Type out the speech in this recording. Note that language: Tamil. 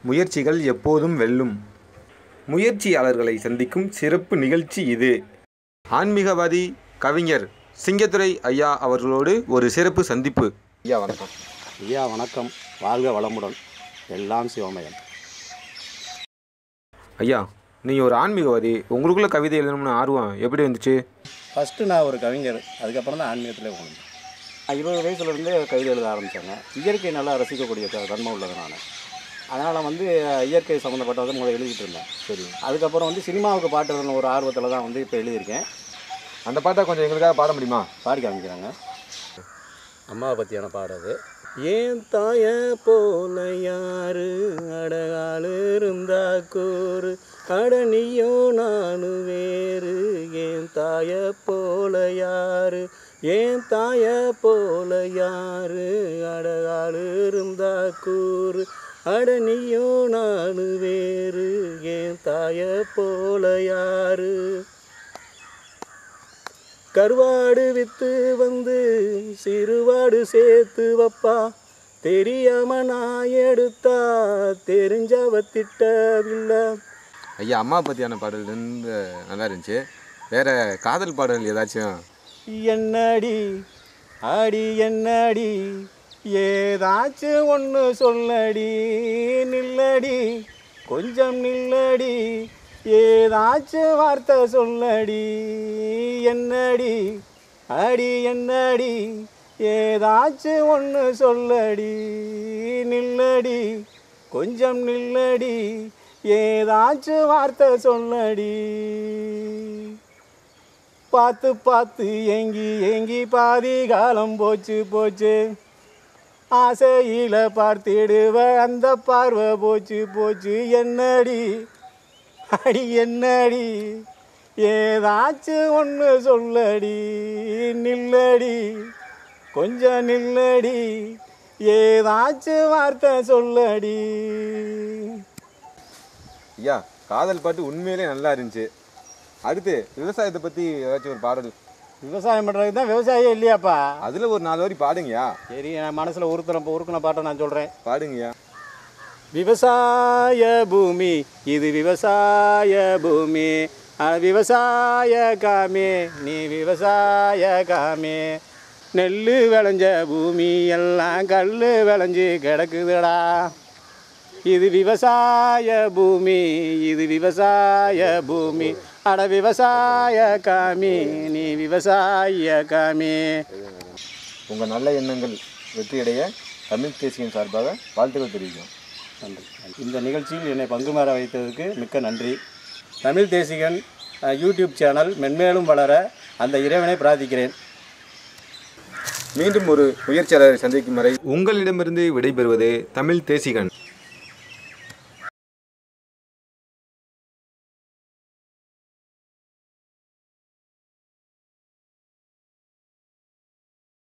முயற்சிகள் எப்போதும் வெல்லும் முயற்சியாளர்களை சந்திக்கும் சிறப்பு நிகழ்ச்சி இது ஆன்மீகவாதி கவிஞர் சிங்கத்துரை ஐயா அவர்களோடு ஒரு சிறப்பு சந்திப்பு ஐயா வணக்கம் ஐயா வணக்கம் வாழ்க வளமுடன் எல்லாம் சிவமயம் ஐயா நீங்கள் ஒரு ஆன்மீகவாதி உங்களுக்குள்ள கவிதை எழுதணும்னு ஆர்வம் எப்படி வந்துச்சு ஃபஸ்ட்டு நான் ஒரு கவிஞர் அதுக்கப்புறம் தான் ஆன்மீகத்திலே போனேன் நான் இருபது வயசுலேருந்தே கவிதை எழுத ஆரம்பித்தேங்க இயற்கை நல்லா ரசிக்கக்கூடிய த- தன்மை உள்ளது நான் அதனால் வந்து இயற்கை சம்மந்தப்பட்டதை முதல்ல எழுதிட்டு இருந்தேன் சரி அதுக்கப்புறம் வந்து சினிமாவுக்கு பாட்டு எழுதின ஒரு ஆர்வத்தில் தான் வந்து இப்போ எழுதியிருக்கேன் அந்த பாட்டை கொஞ்சம் எங்களுக்காக பாட முடியுமா பாடி காமிக்கிறாங்க அம்மாவை பற்றியான பாடுறது ஏன் தாய போல யாரு அடகால் இருந்தா கூறு கடனியோ நானு வேறு ஏன் தாய போல யாரு ஏன் தாய போல யாரு அடகால் இருந்தா கூறு அடனியோ நானு வேறு ஏன் தாய போல யாரு கருவாடு வித்து வந்து சிறுவாடு சேர்த்து வப்பா தெரியாம நான் எடுத்தா தெரிஞ்சவ திட்டவில்லை ஐயா அம்மா பற்றியான பாடல் வந்து நல்லா இருந்துச்சு வேற காதல் பாடல் ஏதாச்சும் என்னடி அடி என்னடி ஏதாச்சும் ஒன்று சொல்லடி நில்லடி கொஞ்சம் நில்லடி ஏதாச்சும் வார்த்தை சொல்லடி என்னடி அடி என்னடி ஏதாச்சும் ஒன்று சொல்லடி நில்லடி கொஞ்சம் நில்லடி ஏதாச்சும் வார்த்தை சொல்லடி பார்த்து பார்த்து ஏங்கி ஏங்கி பாதி காலம் போச்சு போச்சு ஆசையில் பார்த்திடுவ அந்த பார்வை போச்சு போச்சு என்னடி அடி என்னடி ஏதாச்சும் ஒன்று சொல்லடி நில்லடி கொஞ்சம் நில்லடி ஏதாச்சும் வார்த்தை சொல்லடி ஐயா காதல் பாட்டு உண்மையிலே நல்லா இருந்துச்சு அடுத்து விவசாயத்தை பற்றி ஏதாச்சும் ஒரு பாடல் விவசாயம் பண்ணுறதுக்கு தான் விவசாயம் இல்லையாப்பா அதில் ஒரு நாலு வரி பாடுங்கய்யா சரி என் மனசில் உறுத்துன உருக்குன பாட்டை நான் சொல்கிறேன் பாடுங்கய்யா விவசாய பூமி இது விவசாய பூமி அட விவசாய காமே நீ விவசாய காமே நெல் விளைஞ்ச பூமி எல்லாம் கல் விளைஞ்சு கிடக்குதுடா இது விவசாய பூமி இது விவசாய பூமி அட விவசாய காமி நீ விவசாய காமி உங்கள் நல்ல எண்ணங்கள் வெற்றியடைய தமிழ் தேசியம் சார்பாக வாழ்த்துக்கள் தெரிவிக்கிறோம் நன்றி இந்த நிகழ்ச்சியில் என்னை பங்குமாற வைத்ததற்கு மிக்க நன்றி தமிழ் தேசிகன் அஹ், யூடியூப் சேனல் மென்மேலும் வளர அந்த இறைவனை பிரார்த்திக்கிறேன் மீண்டும் ஒரு முயற்சியாளரை சந்திக்கும் வரை உங்களிடமிருந்து விடைபெறுவது தமிழ் தேசிகன்